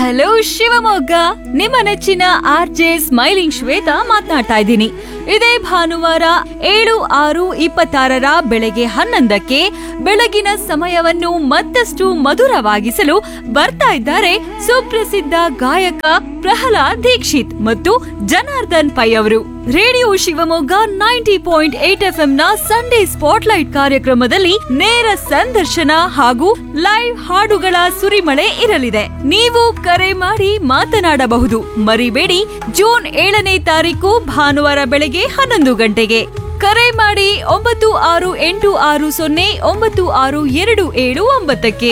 hello Shivamogga ನಿಮ್ಮ ನೆಚ್ಚಿನ R J smiling Shweta ಮಾತನಾಡ್ತಾ ಇದ್ದೀನಿ ಇದೇ ಭಾನುವಾರ ಏಳು ಆರು ಇಪ್ಪತ್ತಾರರ ಬೆಳಗ್ಗೆ ಹನ್ನೊಂದಕ್ಕೆ ಬೆಳಗಿನ ಸಮಯವನ್ನು ಮತ್ತಷ್ಟು ಮಧುರವಾಗಿಸಲು ಬರ್ತಾ ಇದ್ದಾರೆ ಸುಪ್ರಸಿದ್ಧ ಗಾಯಕ ಪ್ರಹ್ಲಾದ್ ದೀಕ್ಷಿತ್ ಮತ್ತು ಜನಾರ್ದನ್ ಪೈ ಅವರು radio Shivamogga ninety point eight F ನ ಸಂಡೇ ಸ್ಪಾಟ್ಲೈಟ್ ಕಾರ್ಯಕ್ರಮದಲ್ಲಿ ನೇರ ಸಂದರ್ಶನ ಹಾಗೂ ಲೈವ್ ಹಾಡುಗಳ ಸುರಿಮಳೆ ಇರಲಿದೆ ನೀವು ಕರೆ ಮಾಡಿ ಮಾತನಾಡಬಹುದು ಮರಿಬೇಡಿ ಜೂನ್ ಏಳನೇ ತಾರೀಕು ಭಾನುವಾರ ಬೆಳಗ್ಗೆ ಹನ್ನೊಂದು ಗಂಟೆಗೆ ಕರೆ ಮಾಡಿ ಒಂಬತ್ತು ಆರು ಎಂಟು ಆರು ಸೊನ್ನೆ ಒಂಬತ್ತು ಆರು ಎರಡು ಏಳು ಒಂಬತ್ತಕ್ಕೆ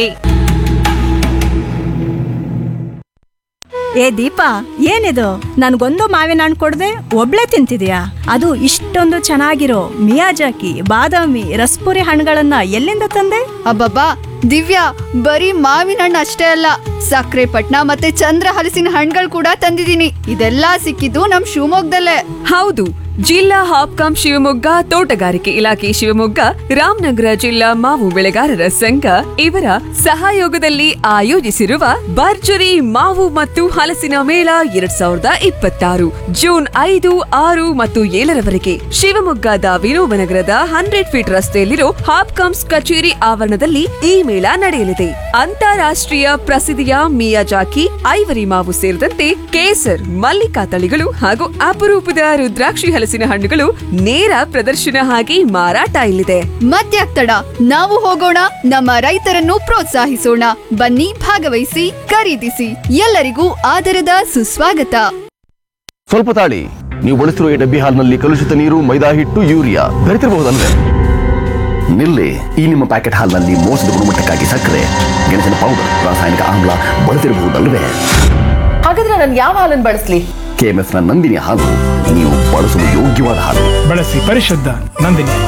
ಏ ದೀಪಾ ಏನಿದು ನನ್ಗೊಂದು ಮಾವಿನ ಹಣ್ಣು ಕೊಡದೆ ಒಬ್ಳೆ ತಿಂತಿದ್ಯಾ ಅದು ಇಷ್ಟೊಂದು ಚೆನ್ನಾಗಿರೋ ಮಿಯಾಜಾಕಿ ಬಾದಾಮಿ ರಸ್ಪುರಿ ಹಣ್ಣುಗಳನ್ನ ಎಲ್ಲಿಂದ ತಂದೆ ಅಬ್ಬಬ್ಬಾ ದಿವ್ಯಾ ಬರೀ ಮಾವಿನ ಹಣ್ಣು ಅಷ್ಟೇ ಅಲ್ಲ ಸಕ್ಕರೆ ಪಟ್ನ ಮತ್ತೆ ಚಂದ್ರ ಹಲಸಿನ ಹಣ್ಣುಗಳು ಕೂಡ ತಂದಿದ್ದೀನಿ ಇದೆಲ್ಲಾ ಸಿಕ್ಕಿದ್ದು ನಮ್ ಶಿವಮೊಗ್ಗದಲ್ಲೇ ಹೌದು ಜಿಲ್ಲಾ ಹಾಪ್ಕಾಂ ಶಿವಮೊಗ್ಗ ತೋಟಗಾರಿಕೆ ಇಲಾಖೆ ಶಿವಮೊಗ್ಗ ರಾಮನಗರ ಜಿಲ್ಲಾ ಮಾವು ಬೆಳೆಗಾರರ ಸಂಘ ಇವರ ಸಹಯೋಗದಲ್ಲಿ ಆಯೋಜಿಸಿರುವ ಭರ್ಜರಿ ಮಾವು ಮತ್ತು ಹಲಸಿನ ಮೇಳ ಎರಡ್ ಸಾವಿರದ ಇಪ್ಪತ್ತಾರು ಜೂನ್ ಐದು ಆರು ಮತ್ತು ಏಳರವರೆಗೆ ಶಿವಮೊಗ್ಗದ ವಿನೋಬ ನಗರದ ಹಂಡ್ರೆಡ್ ಫೀಟ್ ರಸ್ತೆಯಲ್ಲಿರೋ ಹಾಪ್ಕಾಮ್ಸ್ ಕಚೇರಿ ಆವರಣದಲ್ಲಿ ಈ ಮೇಳ ನಡೆಯಲಿದೆ ಅಂತಾರಾಷ್ಟ್ರೀಯ ಪ್ರಸಿದ್ಧಿಯ ಮಿಯಾಜಾಕಿ ಐವರಿ ಮಾವು ಸೇರಿದಂತೆ ಕೇಸರ್ ಮಲ್ಲಿಕಾ ತಳಿಗಳು ಹಾಗೂ ಅಪರೂಪದ ರುದ್ರಾಕ್ಷಿ ಹಲಸಿನ ಹಣ್ಣುಗಳು ನೇರ ಪ್ರದರ್ಶನ ಆಗಿ ಮಾರಾಟ ಇಲ್ಲಿದೆ ಮತ್ಯಾಕ್ ತಡ ನಾವು ಹೋಗೋಣ ನಮ್ಮ ರೈತರನ್ನು ಪ್ರೋತ್ಸಾಹಿಸೋಣ ಬನ್ನಿ ಭಾಗವಹಿಸಿ ಖರೀದಿಸಿ ಎಲ್ಲರಿಗೂ ಆದರದ ಸುಸ್ವಾಗತ ಸ್ವಲ್ಪ ತಾಳಿ ನೀವು ಬಳಸಿರುವ ಈ ಡಬ್ಬಿ ಹಾಲ್ನಲ್ಲಿ ಕಲುಷಿತ ನೀರು ಮೈದಾ ಹಿಟ್ಟು ಯೂರಿಯಾ ಬೆರೆತಿರಬಹುದಲ್ವೇ ನಿಲ್ಲಿ ಈ ನಿಮ್ಮ ಪ್ಯಾಕೆಟ್ ಹಾಲ್ನಲ್ಲಿ ಮೋಸದ ಗುಣಮಟ್ಟಕ್ಕಾಗಿ ಸಕ್ಕರೆ ಗೆಣಸಿನ ಪೌಡರ್ ರಾಸಾಯನಿಕ ಆಮ್ಲ ಬಳಸಿರಬಹುದಲ್ವೇ ಹಾಗಾದ್ರೆ ನಾನು ಯಾವ ಹಾಲನ್ನು ಬಳಸ್ಲಿ ಕೆಎಂಎಫ್ ನ ನಂದಿನಿ ಹಾಲು ನೀವು ಬಳಸಲು ಯೋಗ್ಯವಾದ ಹಾಲು ಬಳಸಿ ಪರಿಶುದ್ಧ ನಂದಿನಿ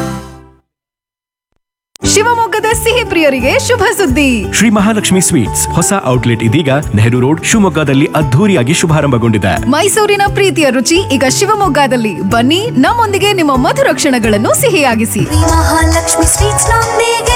ಶಿವಮೊಗ್ಗದ ಸಿಹಿ ಪ್ರಿಯರಿಗೆ ಶುಭ ಸುದ್ದಿ ಶ್ರೀ ಮಹಾಲಕ್ಷ್ಮಿ ಸ್ವೀಟ್ಸ್ ಹೊಸ ಔಟ್ಲೆಟ್ ಇದೀಗ ನೆಹರು ರೋಡ್ ಶಿವಮೊಗ್ಗದಲ್ಲಿ ಅದ್ಧೂರಿಯಾಗಿ ಶುಭಾರಂಭಗೊಂಡಿದೆ ಮೈಸೂರಿನ ಪ್ರೀತಿಯ ರುಚಿ ಈಗ ಶಿವಮೊಗ್ಗದಲ್ಲಿ ಬನ್ನಿ ನಮ್ಮೊಂದಿಗೆ ನಿಮ್ಮ ಮಧುರ ಕ್ಷಣಗಳನ್ನು ಸಿಹಿಯಾಗಿಸಿ ಮಹಾಲಕ್ಷ್ಮಿ ಸ್ವೀಟ್ಸ್ ನೊಂದಿಗೆ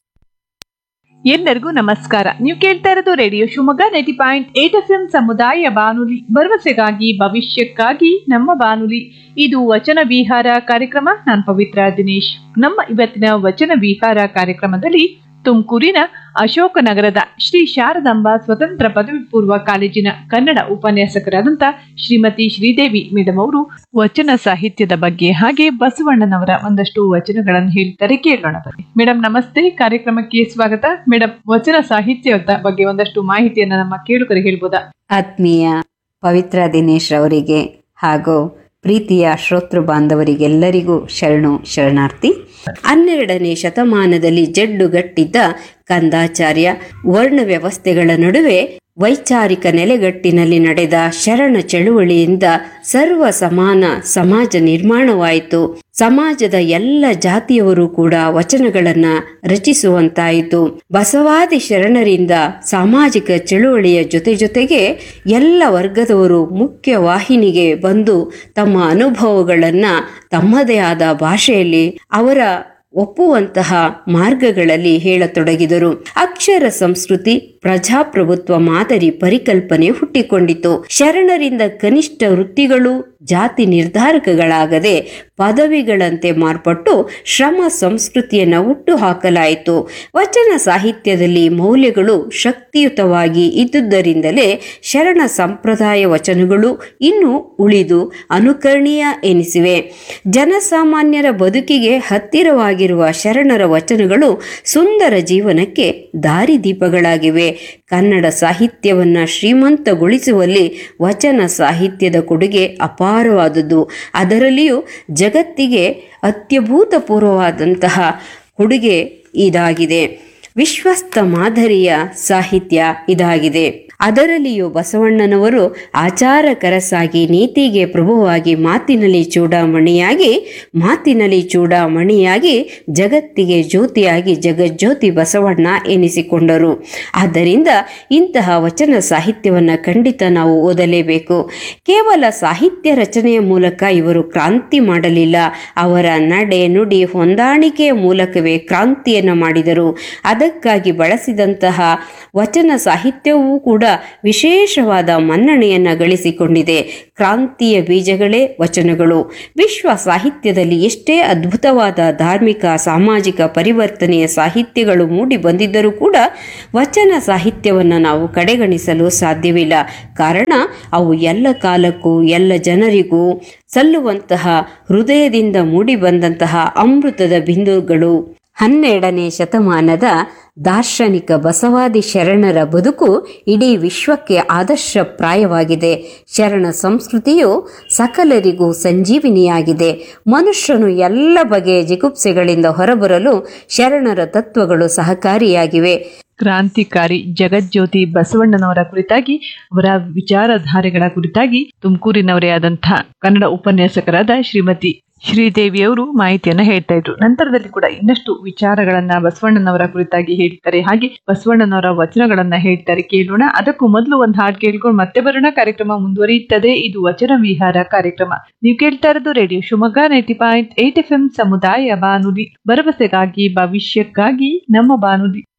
ಎಲ್ಲರಿಗೂ ನಮಸ್ಕಾರ ನೀವು ಕೇಳ್ತಾ ಇರೋದು radio Shivamogga ninety point eight F M ಸಮುದಾಯ ಬಾನುಲಿ ಭರವಸೆಗಾಗಿ ಭವಿಷ್ಯಕ್ಕಾಗಿ ನಮ್ಮ ಬಾನುಲಿ ಇದು ವಚನ ವಿಹಾರ ಕಾರ್ಯಕ್ರಮ ನಾನು ಪವಿತ್ರ ದಿನೇಶ್ ನಮ್ಮ ಇವತ್ತಿನ ವಚನ ವಿಹಾರ ಕಾರ್ಯಕ್ರಮದಲ್ಲಿ ತುಮಕೂರಿನ ಅಶೋಕನಗರದ ಶ್ರೀ ಶಾರದಾಂಬ ಸ್ವತಂತ್ರ ಪದವಿ ಪೂರ್ವ ಕಾಲೇಜಿನ ಕನ್ನಡ ಉಪನ್ಯಾಸಕರಾದಂತ ಶ್ರೀಮತಿ ಶ್ರೀದೇವಿ ಮೇಡಮ್ ಅವರು ವಚನ ಸಾಹಿತ್ಯದ ಬಗ್ಗೆ ಹಾಗೆ ಬಸವಣ್ಣನವರ ಒಂದಷ್ಟು ವಚನಗಳನ್ನು ಹೇಳ್ತಾರೆ ಕೇಳೋಣ ಬನ್ನಿ ಮೇಡಮ್ ನಮಸ್ತೆ ಕಾರ್ಯಕ್ರಮಕ್ಕೆ ಸ್ವಾಗತ ಮೇಡಮ್ ವಚನ ಸಾಹಿತ್ಯದ ಬಗ್ಗೆ ಒಂದಷ್ಟು ಮಾಹಿತಿಯನ್ನ ನಮ್ಮ ಕೇಳುಗರಿಗೆ ಹೇಳ್ಬೋದಾ ಆತ್ಮೀಯ ಪವಿತ್ರ ದಿನೇಶ್ ಅವರಿಗೆ ಹಾಗೂ ಪ್ರೀತಿಯ ಶ್ರೋತೃ ಬಾಂಧವರಿಗೆಲ್ಲರಿಗೂ ಶರಣು ಶರಣಾರ್ಥಿ ಹನ್ನೆರಡನೇ ಶತಮಾನದಲ್ಲಿ ಜಡ್ಡುಗಟ್ಟಿದ್ದ ಕಂದಾಚಾರ್ಯ ವರ್ಣ ವ್ಯವಸ್ಥೆಗಳ ನಡುವೆ ವೈಚಾರಿಕ ನೆಲೆಗಟ್ಟಿನಲ್ಲಿ ನಡೆದ ಶರಣ ಚಳುವಳಿಯಿಂದ ಸರ್ವ ಸಮಾನ ಸಮಾಜ ನಿರ್ಮಾಣವಾಯಿತು ಸಮಾಜದ ಎಲ್ಲ ಜಾತಿಯವರು ಕೂಡ ವಚನಗಳನ್ನ ರಚಿಸುವಂತಾಯಿತು ಬಸವಾದಿ ಶರಣರಿಂದ ಸಾಮಾಜಿಕ ಚಳುವಳಿಯ ಜೊತೆ ಜೊತೆಗೆ ಎಲ್ಲ ವರ್ಗದವರು ಮುಖ್ಯ ವಾಹಿನಿಗೆ ಬಂದು ತಮ್ಮ ಅನುಭವಗಳನ್ನ ತಮ್ಮದೇ ಆದ ಭಾಷೆಯಲ್ಲಿ ಅವರ ಒಪ್ಪುವಂತಹ ಮಾರ್ಗಗಳಲ್ಲಿ ಹೇಳತೊಡಗಿದರು ಅಕ್ಷರ ಸಂಸ್ಕೃತಿ ಪ್ರಜಾಪ್ರಭುತ್ವ ಮಾದರಿ ಪರಿಕಲ್ಪನೆ ಹುಟ್ಟಿಕೊಂಡಿತು ಶರಣರಿಂದ ಕನಿಷ್ಠ ವೃತ್ತಿಗಳು ಜಾತಿ ನಿರ್ಧಾರಕಗಳಾಗದೆ ಪದವಿಗಳಂತೆ ಮಾರ್ಪಟ್ಟು ಶ್ರಮ ಸಂಸ್ಕೃತಿಯನ್ನು ಹುಟ್ಟು ಹಾಕಲಾಯಿತು ವಚನ ಸಾಹಿತ್ಯದಲ್ಲಿ ಮೌಲ್ಯಗಳು ಶಕ್ತಿಯುತವಾಗಿ ಇದ್ದುದರಿಂದಲೇ ಶರಣ ಸಂಪ್ರದಾಯ ವಚನಗಳು ಇನ್ನೂ ಉಳಿದು ಅನುಕರಣೀಯ ಎನಿಸಿವೆ ಜನಸಾಮಾನ್ಯರ ಬದುಕಿಗೆ ಹತ್ತಿರವಾಗಿರುವ ಶರಣರ ವಚನಗಳು ಸುಂದರ ಜೀವನಕ್ಕೆ ದಾರಿದೀಪಗಳಾಗಿವೆ ಕನ್ನಡ ಸಾಹಿತ್ಯವನ್ನ ಶ್ರೀಮಂತಗೊಳಿಸುವಲ್ಲಿ ವಚನ ಸಾಹಿತ್ಯದ ಕೊಡುಗೆ ಅಪಾರವಾದುದು ಅದರಲ್ಲಿಯೂ ಜಗತ್ತಿಗೆ ಅತ್ಯಭೂತಪೂರ್ವವಾದಂತಹ ಕೊಡುಗೆ ಇದಾಗಿದೆ ವಿಶ್ವಸ್ತ ಮಾದರಿಯ ಸಾಹಿತ್ಯ ಇದಾಗಿದೆ ಅದರಲ್ಲಿಯೂ ಬಸವಣ್ಣನವರು ಆಚಾರಕರಸಾಗಿ ನೀತಿಗೆ ಪ್ರಭುವಾಗಿ ಮಾತಿನಲ್ಲಿ ಚೂಡಾಮಣಿಯಾಗಿ ಮಾತಿನಲ್ಲಿ ಚೂಡಾಮಣಿಯಾಗಿ ಜಗತ್ತಿಗೆ ಜ್ಯೋತಿಯಾಗಿ ಜಗಜ್ಯೋತಿ ಬಸವಣ್ಣ ಎನಿಸಿಕೊಂಡರು ಆದ್ದರಿಂದ ಇಂತಹ ವಚನ ಸಾಹಿತ್ಯವನ್ನು ಖಂಡಿತ ನಾವು ಓದಲೇಬೇಕು ಕೇವಲ ಸಾಹಿತ್ಯ ರಚನೆಯ ಮೂಲಕ ಇವರು ಕ್ರಾಂತಿ ಮಾಡಲಿಲ್ಲ ಅವರ ನಡೆ ನುಡಿ ಹೊಂದಾಣಿಕೆಯ ಮೂಲಕವೇ ಕ್ರಾಂತಿಯನ್ನು ಮಾಡಿದರು ಅದಕ್ಕಾಗಿ ಬಳಸಿದಂತಹ ವಚನ ಸಾಹಿತ್ಯವೂ ಕೂಡ ವಿಶೇಷವಾದ ಮನ್ನಣೆಯನ್ನ ಗಳಿಸಿಕೊಂಡಿದೆ ಕ್ರಾಂತಿಯ ಬೀಜಗಳೇ ವಚನಗಳು ವಿಶ್ವ ಸಾಹಿತ್ಯದಲ್ಲಿ ಎಷ್ಟೇ ಅದ್ಭುತವಾದ ಧಾರ್ಮಿಕ ಸಾಮಾಜಿಕ ಪರಿವರ್ತನೆಯ ಸಾಹಿತ್ಯಗಳು ಮೂಡಿ ಬಂದಿದ್ದರೂ ಕೂಡ ವಚನ ಸಾಹಿತ್ಯವನ್ನು ನಾವು ಕಡೆಗಣಿಸಲು ಸಾಧ್ಯವಿಲ್ಲ ಕಾರಣ ಅವು ಎಲ್ಲ ಕಾಲಕ್ಕೂ ಎಲ್ಲ ಜನರಿಗೂ ಸಲ್ಲುವಂತಹ ಹೃದಯದಿಂದ ಮೂಡಿ ಬಂದಂತಹ ಅಮೃತದ ಬಿಂದುಗಳು ಹನ್ನೆರಡನೇ ಶತಮಾನದ ದಾರ್ಶನಿಕ ಬಸವಾದಿ ಶರಣರ ಬದುಕು ಇಡೀ ವಿಶ್ವಕ್ಕೆ ಆದರ್ಶಪ್ರಾಯವಾಗಿದೆ ಶರಣ ಸಂಸ್ಕೃತಿಯು ಸಕಲರಿಗೂ ಸಂಜೀವಿನಿಯಾಗಿದೆ ಮನುಷ್ಯನು ಎಲ್ಲ ಬಗೆಯ ಜಿಗುಪ್ಸೆಗಳಿಂದ ಹೊರಬರಲು ಶರಣರ ತತ್ವಗಳು ಸಹಕಾರಿಯಾಗಿವೆ ಕ್ರಾಂತಿಕಾರಿ ಜಗಜ್ಯೋತಿ ಬಸವಣ್ಣನವರ ಕುರಿತಾಗಿ ಅವರ ವಿಚಾರಧಾರೆಗಳ ಕುರಿತಾಗಿ ತುಮಕೂರಿನವರೇ ಆದಂತಹ ಕನ್ನಡ ಉಪನ್ಯಾಸಕರಾದ ಶ್ರೀಮತಿ ಶ್ರೀದೇವಿಯವರು ಮಾಹಿತಿಯನ್ನ ಹೇಳ್ತಾ ಇದ್ರು ನಂತರದಲ್ಲಿ ಕೂಡ ಇನ್ನಷ್ಟು ವಿಚಾರಗಳನ್ನ ಬಸವಣ್ಣನವರ ಕುರಿತಾಗಿ ಹೇಳ್ತಾರೆ ಹಾಗೆ ಬಸವಣ್ಣನವರ ವಚನಗಳನ್ನ ಹೇಳ್ತಾರೆ ಕೇಳೋಣ ಅದಕ್ಕೂ ಮೊದಲು ಒಂದು ಹಾಡು ಕೇಳ್ಕೊಂಡು ಮತ್ತೆ ಬರೋಣ ಕಾರ್ಯಕ್ರಮ ಮುಂದುವರಿಯುತ್ತದೆ ಇದು ವಚನ ವಿಹಾರ ಕಾರ್ಯಕ್ರಮ ನೀವು ಕೇಳ್ತಾ ಇರೋದು radio Shivamogga ninety point eight F M ಸಮುದಾಯ ಬಾನುಲಿ ಭರವಸೆಗಾಗಿ ಭವಿಷ್ಯಕ್ಕಾಗಿ ನಮ್ಮ ಬಾನುಲಿ